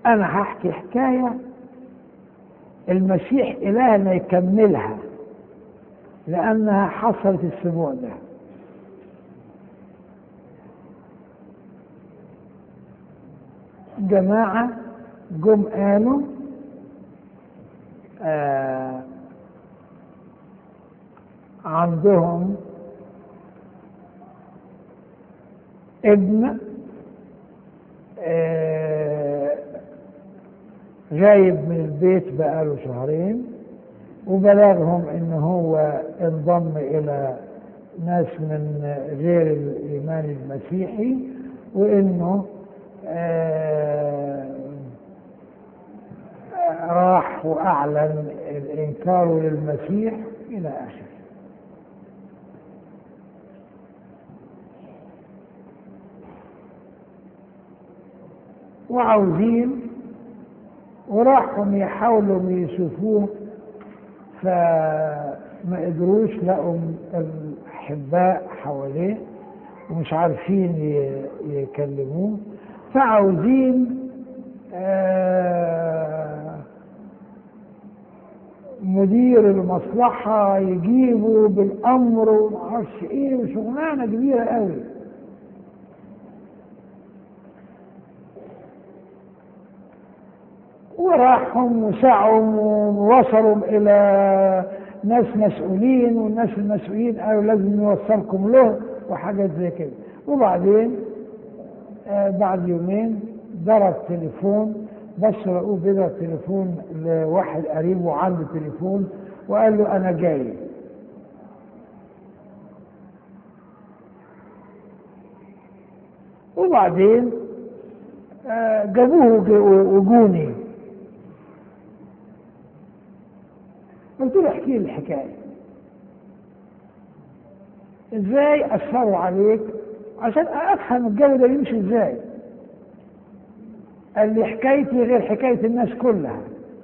انا هحكي حكايه المسيح الهنا يكملها لانها حصلت الاسبوع ده جماعه جم قالوا آه عندهم ابن آه غايب من البيت بقاله شهرين وبلغهم ان هو انضم الى ناس من غير الايمان المسيحي وانه آه راح واعلن انكاره للمسيح الى اخره وعاوزين وراحوا يحاولوا يشوفوه فما قدروش لقوا الاحباء حواليه ومش عارفين يكلموه فعاوزين آه مدير المصلحة يجيبه بالأمر ومعرفش إيه وشغلانة كبيرة قوي وراحهم وسعوا ووصلوا إلى ناس مسؤولين والناس المسؤولين قالوا لازم نوصلكم له وحاجات زي كده وبعدين آه بعد يومين ضرب تليفون بس لقوه بيضرب تليفون لواحد قريبه عنده تليفون وقال له انا جاي وبعدين آه جابوه وجوني قلت له احكي لي الحكايه ازاي اثروا عليك عشان افهم الجو ده يمشي ازاي قال لي حكايتي غير حكايه الناس كلها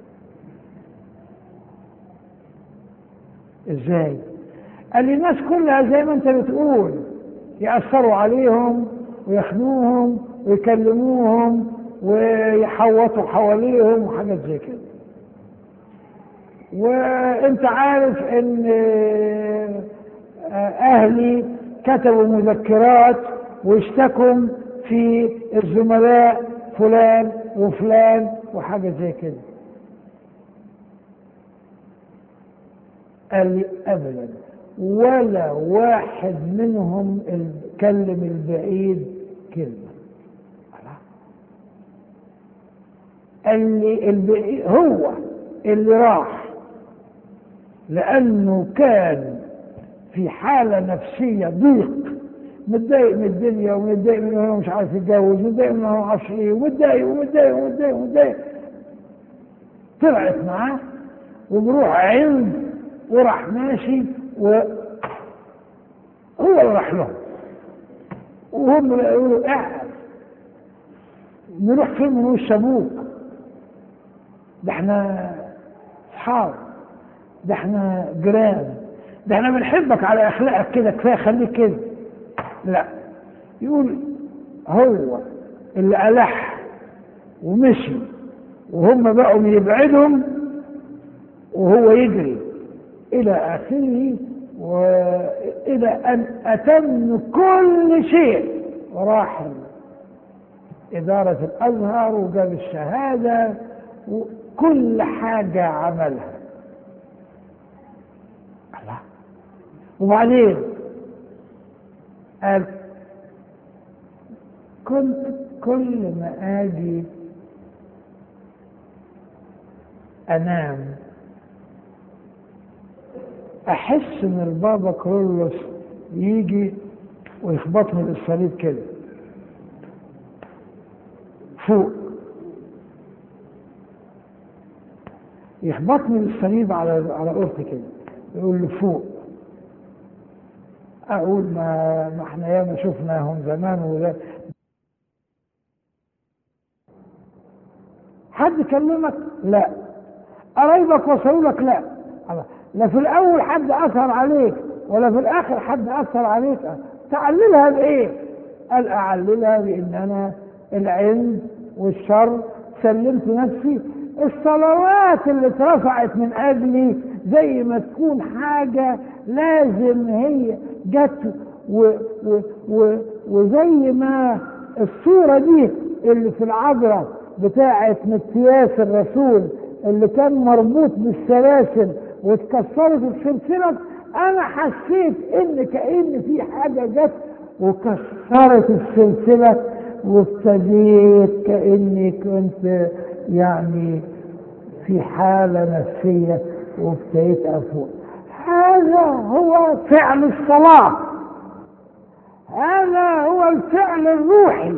ازاي قال لي الناس كلها زي ما انت بتقول يأثروا عليهم ويخنوهم ويكلموهم ويحوطوا حواليهم وحاجات زي كده وانت عارف ان اهلي كتبوا مذكرات واشتكوا في الزملاء فلان وفلان وحاجة زي كده قال لي ابدا ولا واحد منهم كلم البعيد كلمة قال لي البعيد هو اللي راح لأنه كان في حالة نفسية ضيق متضايق من الدنيا ومتضايق من انه مش عارف يتجوز ومتضايق من انه ما اعرفش ايه ومتضايق ومتضايق ومتضايق ومتضايق طلعت معاه وبروح عند وراح ماشي و هو اللي راح له وهم يقولوا اعقل نروح فين من وش ابوك ده احنا اصحاب ده احنا جيران ده احنا بنحبك على اخلاقك كده كفايه خليك كده لا يقول هو اللي ألح ومشي وهم بقوا يبعدهم وهو يجري إلى آخره وإلى أن أتم كل شيء وراح إدارة الأزهر وجاب الشهادة وكل حاجة عملها الله وبعدين قال كنت كل ما اجي انام احس ان البابا كرولوس يجي ويخبطني بالصليب كده فوق يخبطني بالصليب على على قرطي كده يقول له فوق اقول ما ما احنا ياما شفناهم زمان وده حد كلمك لا قرايبك وصلوا لك لا لا في الاول حد اثر عليك ولا في الاخر حد اثر عليك تعللها بايه قال اعللها بان انا العند والشر سلمت نفسي الصلوات اللي اترفعت من اجلي زي ما تكون حاجة لازم هي جت و و و وزي ما الصورة دي اللي في العذراء بتاعة متياس الرسول اللي كان مربوط بالسلاسل واتكسرت السلسلة انا حسيت ان كأن في حاجة جت وكسرت السلسلة وابتديت كأني كنت يعني في حالة نفسية وابتديت أفوق هذا هو فعل الصلاة هذا هو الفعل الروحي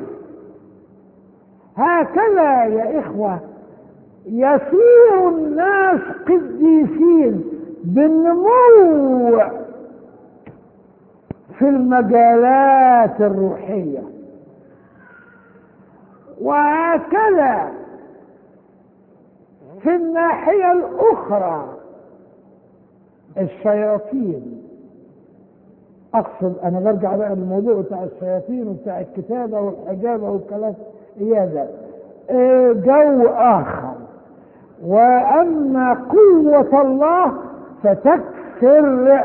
هكذا يا إخوة يصير الناس قديسين بالنمو في المجالات الروحية وهكذا في الناحية الأخرى الشياطين أقصد أنا برجع بقى للموضوع بتاع الشياطين وبتاع الكتابة والحجابة والكلام إياه جو آخر وأما قوة الله فتكسر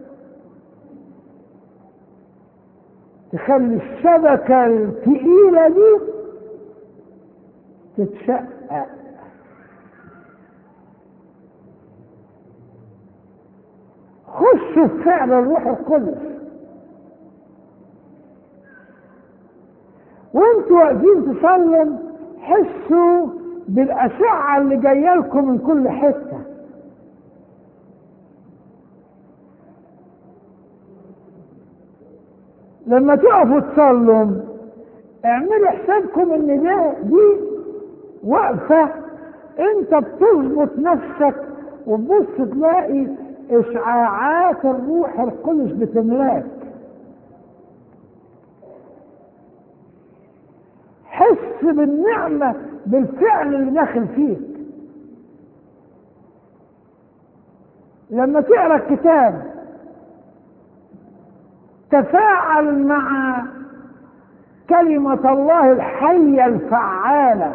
تخلي الشبكة الثقيلة دي تتشقق خشوا في فعل الروح القدس وانتوا واقفين تصلوا حسوا بالأشعة اللي جاية لكم من كل حتة لما تقفوا تصلوا اعملوا حسابكم ان ده دي وقفة انت بتظبط نفسك وتبص تلاقي اشعاعات الروح القدس بتملاك حس بالنعمة بالفعل اللي داخل فيك لما تقرا الكتاب تفاعل مع كلمة الله الحية الفعالة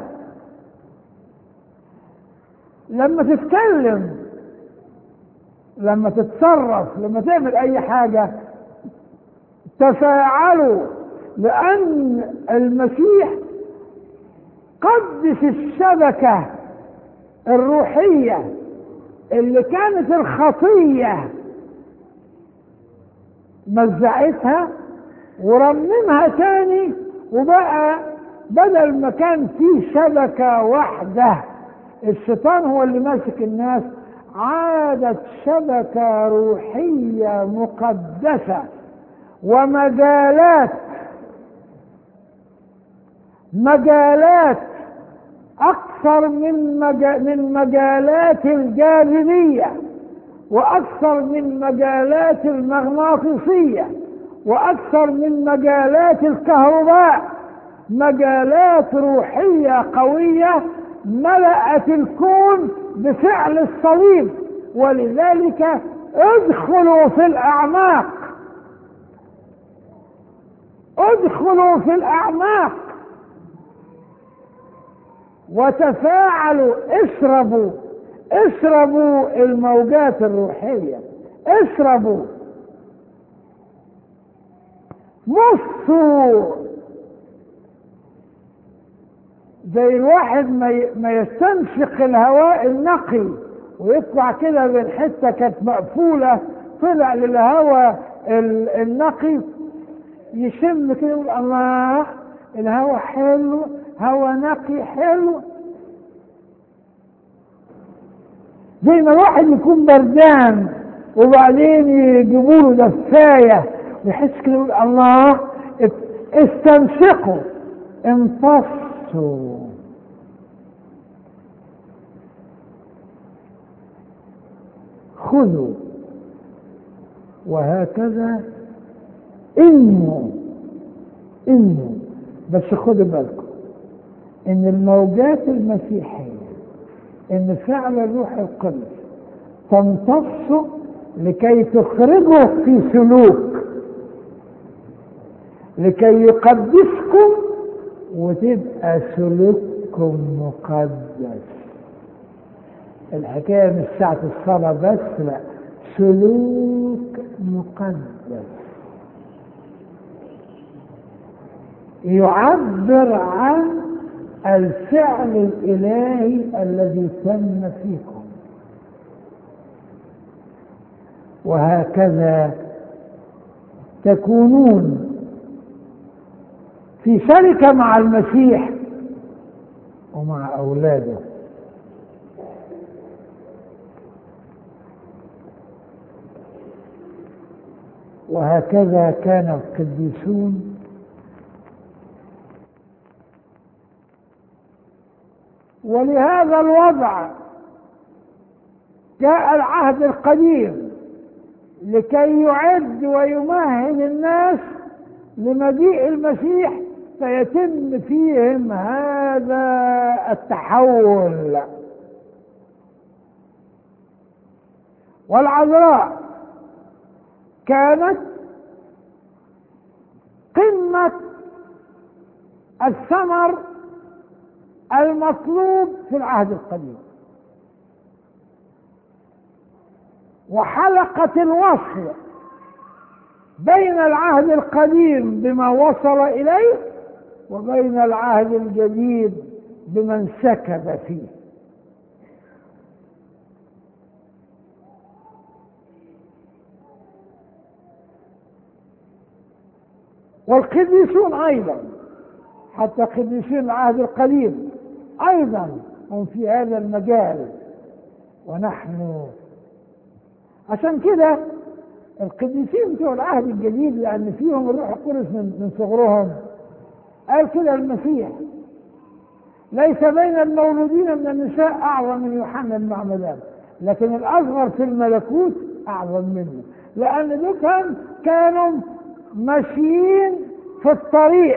لما تتكلم لما تتصرف لما تعمل اي حاجة تفاعلوا لان المسيح قدس الشبكة الروحية اللي كانت الخطية مزعتها ورممها تاني وبقى بدل ما كان في شبكة واحدة الشيطان هو اللي ماسك الناس عادت شبكة روحية مقدسة ومجالات مجالات أكثر من مجا من مجالات الجاذبية وأكثر من مجالات المغناطيسية وأكثر من مجالات الكهرباء مجالات روحية قوية ملأت الكون بفعل الصليب ولذلك ادخلوا في الأعماق ادخلوا في الأعماق وتفاعلوا اشربوا اشربوا الموجات الروحية اشربوا مصوا زي الواحد ما ما يستنشق الهواء النقي ويطلع كده من حته كانت مقفوله طلع للهواء النقي يشم كده يقول الله الهواء حلو هواء نقي حلو زي ما الواحد يكون بردان وبعدين يجيبوا له دفايه ويحس كده يقول الله استنشقوا امتصوا خذوا وهكذا انموا انموا بس خدوا بالكم ان الموجات المسيحيه ان فعل الروح القدس تمتص لكي تخرجه في سلوك لكي يقدسكم وتبقى سلوككم سلوككم مقدس الحكاية مش ساعة الصلاة بس لا سلوك مقدس يعبر عن الفعل الإلهي الذي تم فيكم وهكذا تكونون في شركة مع المسيح ومع أولاده وهكذا كان القديسون ولهذا الوضع جاء العهد القديم لكي يعد ويمهد الناس لمجيء المسيح فيتم فيهم هذا التحول والعذراء كانت قمة الثمر المطلوب في العهد القديم وحلقة الوصل بين العهد القديم بما وصل إليه وبين العهد الجديد بمن سكب فيه والقديسون أيضا حتى قديسين العهد القديم أيضا هم في هذا المجال ونحن عشان كده القديسين بتوع العهد الجديد لأن فيهم الروح القدس من, من صغرهم قال كده المسيح ليس بين المولودين من النساء أعظم من يوحنا المعمدان لكن الأصغر في الملكوت أعظم منه لأن دول كانوا ماشيين في الطريق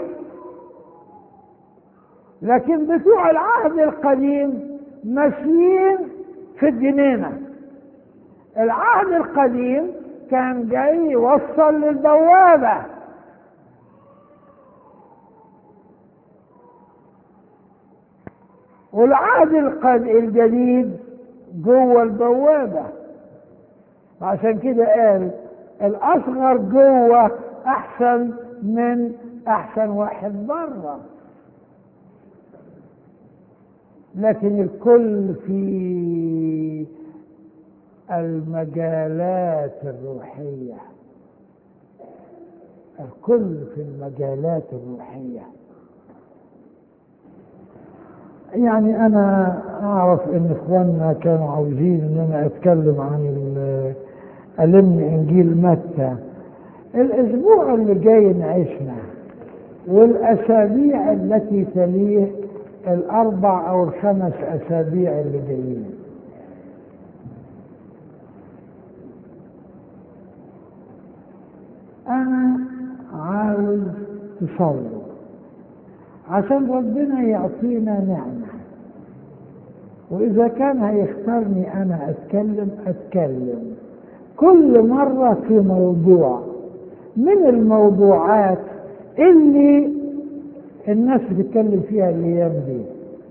لكن بتوع العهد القديم ماشيين في الجنينة العهد القديم كان جاي يوصل للبوابة والعهد الجديد جوه البوابة عشان كده قال الأصغر جوه أحسن من أحسن واحد بره لكن الكل في المجالات الروحية الكل في المجالات الروحية يعني أنا أعرف إن إخواننا كانوا عاوزين إن أنا أتكلم عن ألم إنجيل متى الأسبوع اللي جاي نعيشنا والأسابيع التي تليه الأربع أو الخمس أسابيع اللي جايين أنا عاوز تصور عشان ربنا يعطينا نعمة وإذا كان هيختارني أنا أتكلم أتكلم كل مرة في موضوع من الموضوعات اللي الناس بتتكلم فيها الأيام دي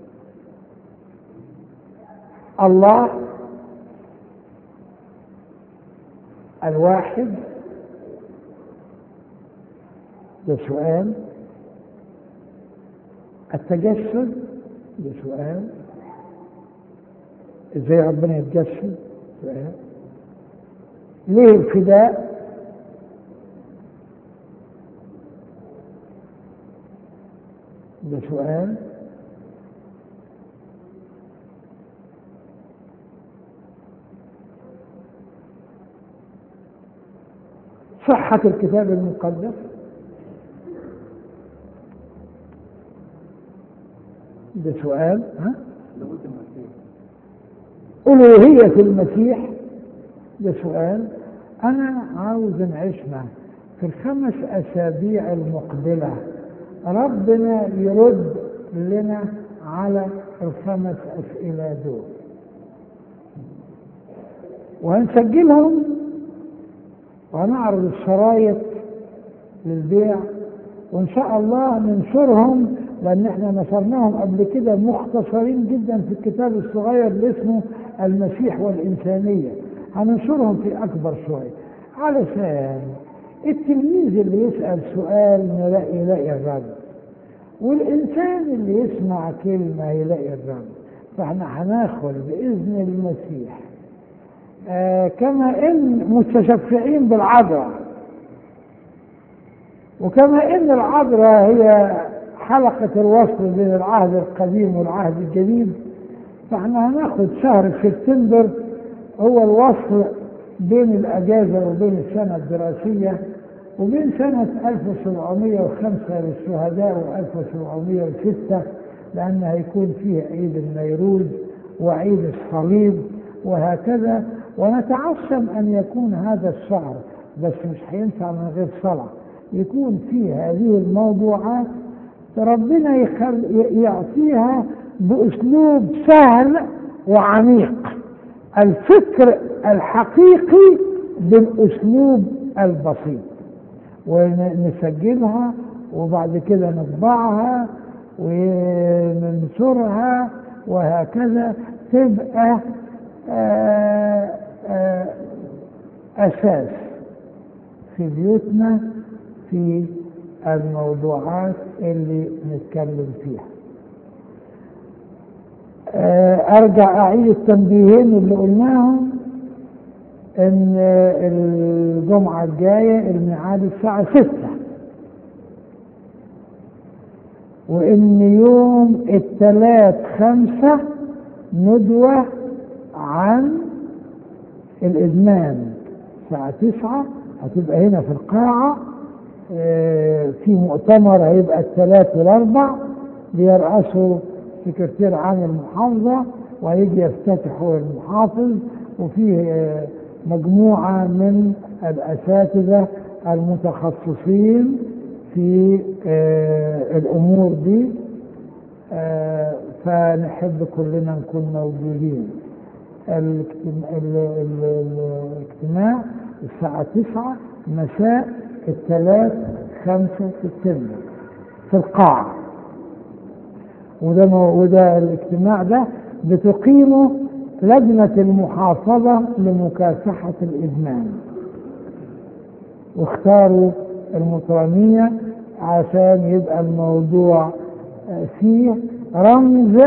الله الواحد ده سؤال التجسد ده سؤال ازاي ربنا يتجسد سؤال ليه الفداء ده سؤال صحة الكتاب المقدس ده سؤال ها ألوهية المسيح ده سؤال أنا عاوز نعيشنا في الخمس أسابيع المقبلة ربنا يرد لنا على الخمس أسئلة دول وهنسجلهم وهنعرض الشرايط للبيع وإن شاء الله ننشرهم لأن احنا نشرناهم قبل كده مختصرين جدا في الكتاب الصغير اللي اسمه المسيح والإنسانية هننشرهم في أكبر شوية علشان التلميذ اللي يسأل سؤال نلاقي يلاقي الرد والإنسان اللي يسمع كلمة يلاقي الرد فاحنا هناخد بإذن المسيح آه كما إن متشفعين بالعذراء وكما إن العذراء هي حلقة الوصل بين العهد القديم والعهد الجديد فاحنا هناخد شهر سبتمبر هو الوصل بين الأجازة وبين السنة الدراسية وبين سنة 1705 للشهداء و1706 لأن هيكون فيه عيد النيروز وعيد الصليب وهكذا ونتعشم أن يكون هذا الشهر بس مش هينفع من غير صلاة يكون فيه هذه الموضوعات ربنا يخل يعطيها بأسلوب سهل وعميق الفكر الحقيقي بالأسلوب البسيط ونسجلها وبعد كده نطبعها وننشرها وهكذا تبقى آآ آآ أساس في بيوتنا في الموضوعات اللي نتكلم فيها ارجع اعيد التنبيهين اللي قلناهم ان الجمعة الجاية الميعاد الساعة ستة وان يوم الثلاث خمسة ندوة عن الادمان الساعة تسعة هتبقى هنا في القاعة في مؤتمر هيبقى الثلاث والاربع بيرأسه سكرتير عام المحافظة وهيجي يفتتحه المحافظ وفيه مجموعة من الأساتذة المتخصصين في الأمور دي فنحب كلنا نكون موجودين الاجتماع الساعة تسعة مساء الثلاث خمسة سبتمبر في القاعة وده وده الاجتماع ده بتقيمه لجنة المحافظة لمكافحة الإدمان واختاروا المطرانية عشان يبقى الموضوع فيه رمز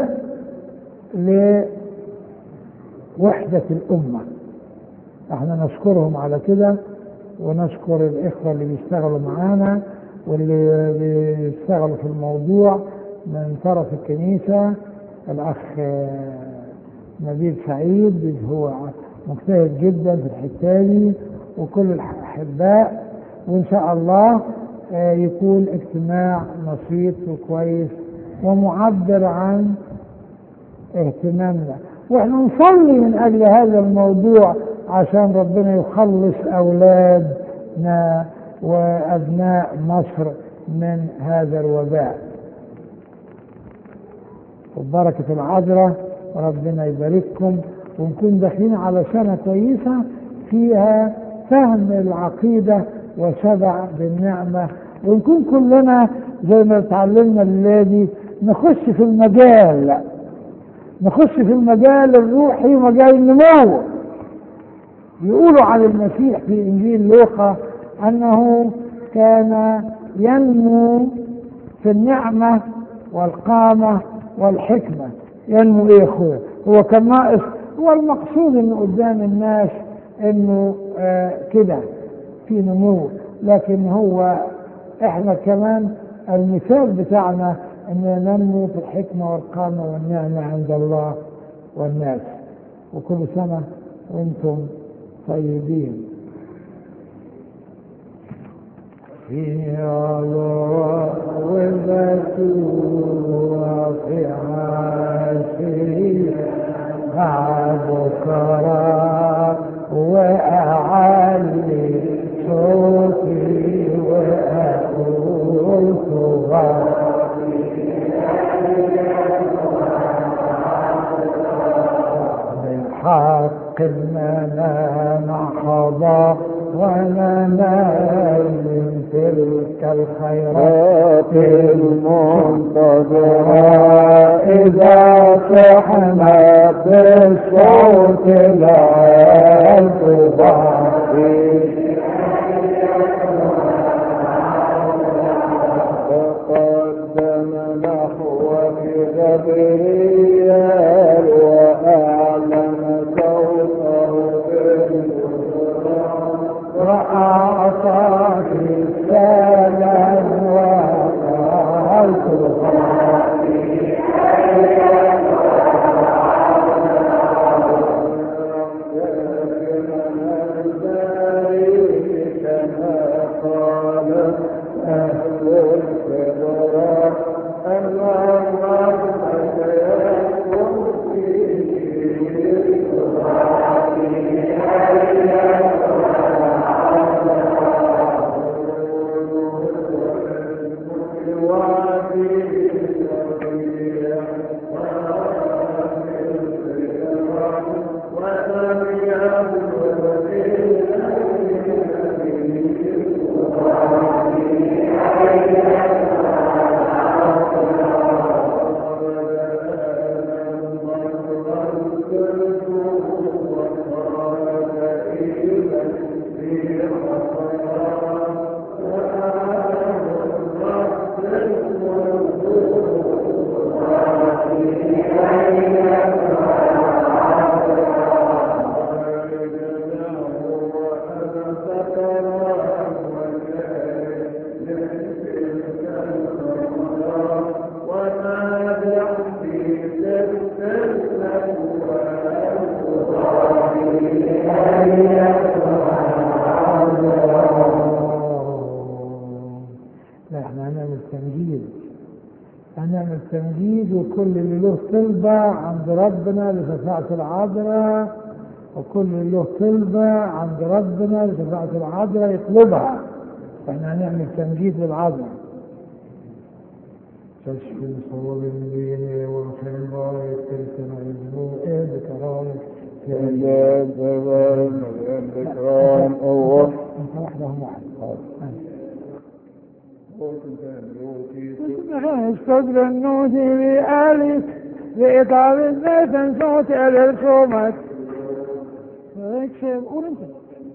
لوحدة الأمة احنا نشكرهم على كده ونشكر الإخوة اللي بيشتغلوا معانا واللي بيشتغلوا في الموضوع من طرف الكنيسة الأخ نبيل سعيد هو مجتهد جدا في الحتة دي وكل الأحباء وإن شاء الله يكون اجتماع نشيط وكويس ومعبر عن اهتمامنا واحنا نصلي من أجل هذا الموضوع عشان ربنا يخلص أولادنا وأبناء مصر من هذا الوباء وبركة العذراء ربنا يبارككم ونكون داخلين على سنة كويسة فيها فهم العقيدة وشبع بالنعمة ونكون كلنا زي ما اتعلمنا الليلة نخش في المجال نخش في المجال الروحي مجال النمو يقولوا عن المسيح في انجيل لوقا انه كان ينمو في النعمه والقامه والحكمه ينمو ايه يا اخويا هو كان ناقص هو المقصود انه قدام الناس انه آه كده في نمو لكن هو احنا كمان المثال بتاعنا ان ننمو في الحكمه والقامه والنعمه عند الله والناس وكل سنه وانتم طيبين في الله والبتوع في عاشرين بكرة وأعلي صوتي وأقول صغاري حق المنام حضر وننال من تلك الخيرات خيرات المنتظرة إذا صحنا بالصوت العال ضعفي تقدم نحوك جبريل وأعلن صوته بالنصرة وأعطاك السلام وقالت لا احنا هنعمل تمجيد هنعمل تمجيد وكل اللي له طلبة عند ربنا لشفاعة العذراء وكل اللي له طلبة عند ربنا لشفاعة العذراء يطلبها احنا هنعمل تمجيد للعذراء تشفي صور الدين والخبر تلك الجنوء بكرامك الإكرام الله انت وحدهم واحد استدر النوتي بآلك لإطعام الزيت صوت إلى الكومات اكسب قول انت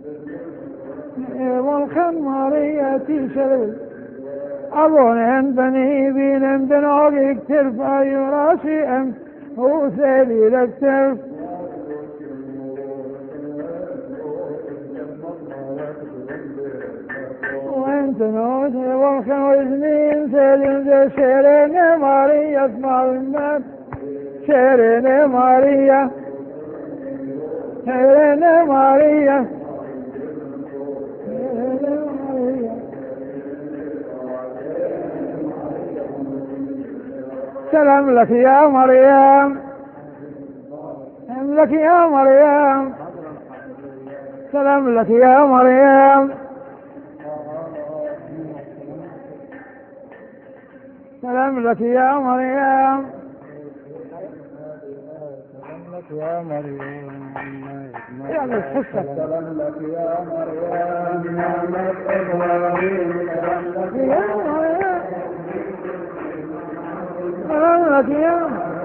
والخمارية تشرب أظن أن بني بين أن بنعوك ترفع يراسي أم هو سيدي لك ترف وانت نوت والخن وزنين سيدين ذا شيرين ماريا اسمع المات شيرين ماريا شيرين ماريا شيرين ماريا سلام لك يا مريم سلام لك يا مريم سلام لك يا مريم سلام لك يا مريم يا مريم يعني الحسة سلام لك يا مريم نعمة إبراهيم سلام لك يا مريم سلام لك يا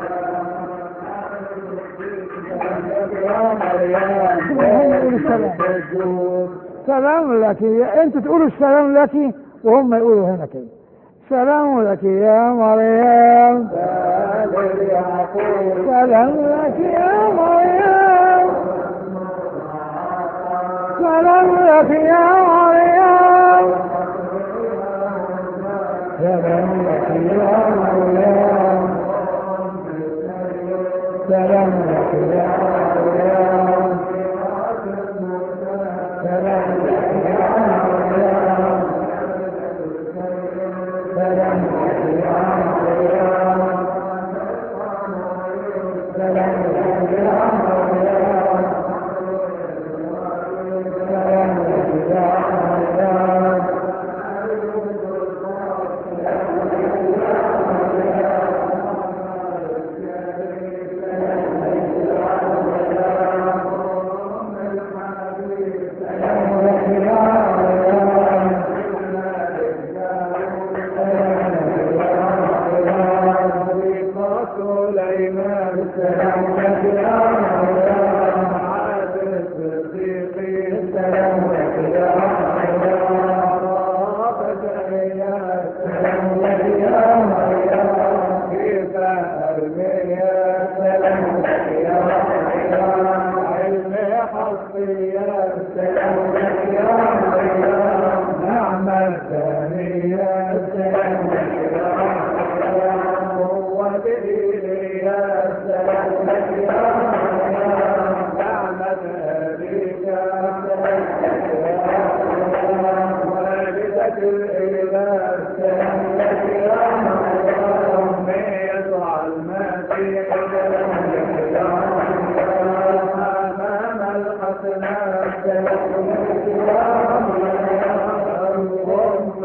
يا مريم السجود سلام لك يا انت تقولوا السلام لك وهم يقولوا هنا كده سلام لك يا مريم سالم يعقوب سلام لك يا مريم سلام لك يا مريم سلام لك يا مريم سلام لك يا مريم سلام لك يا مريم سلام لك يا مريم سلام لك يا مريم سلام لك يا مريم سلام لك السلام لك يا مريم عاد الصديقين السلام لك يا مريم رافقني السلام لك يا مريم كيف ارمي السلام لك يا مريم علمي حصي السلام لك يا مريم نعم الثانية السلام لك يا مريم هو ديني السلام لك يا مريم نعمة أبيك السلام لك يا مريم والدة الإله السلام لك يا مريم يسوع المسيح السلام لك يا مريم أمام الحسنى السلام لك يا مريم ثم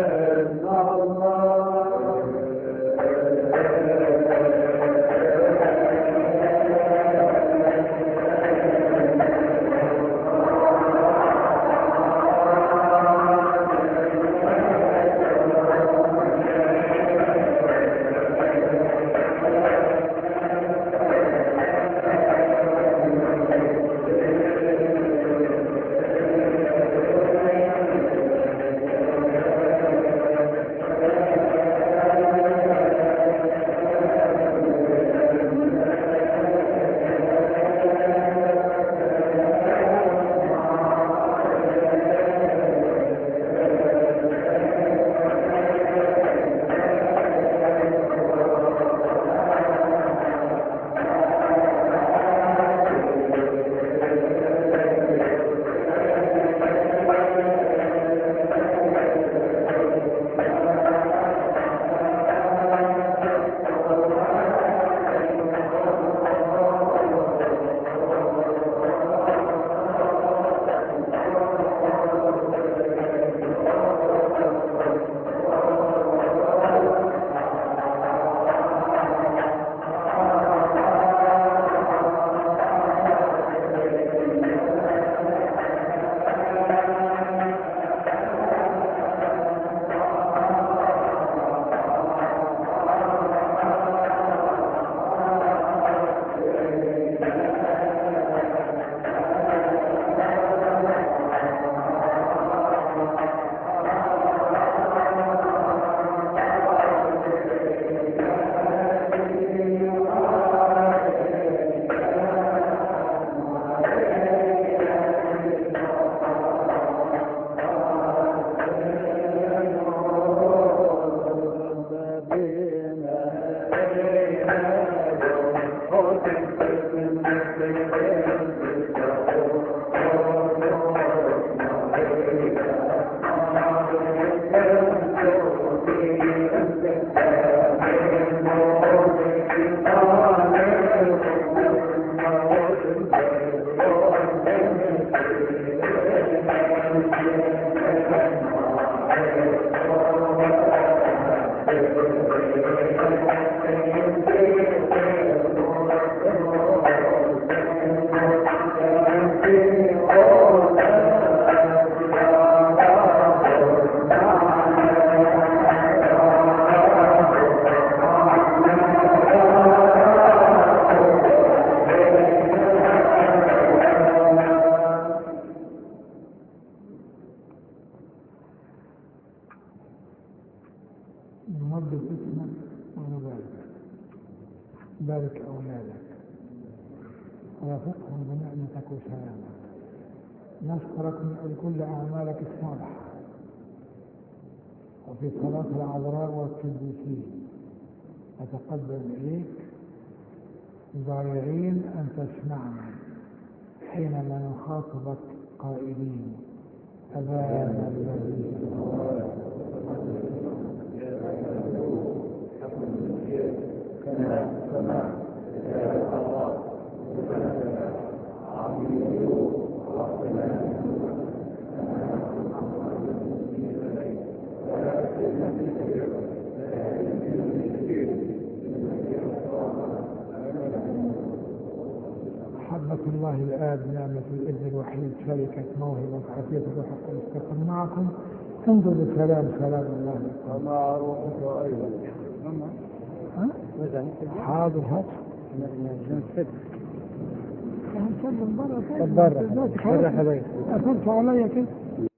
نمضي اسمك ونبارك بارك أولادك ورافقهم بنعمتك وسلامك نشكرك من أجل كل أعمالك الصالحة وفي صلاة العذراء والقديسين أتقدم إليك ضارعين أن تسمعنا حينما نخاطبك قائلين أبانا الذي محبة الله الآب نعمة الابن الوحيد شركة موهبة عافية الروح القدس تكن معكم انظر بسلام سلام الله ومع روحك أيضا ها؟ حاضر هات هنسلم بره طب بره. دلوقتي بره يا خلاص حبايبي. قفلتوا عليا كده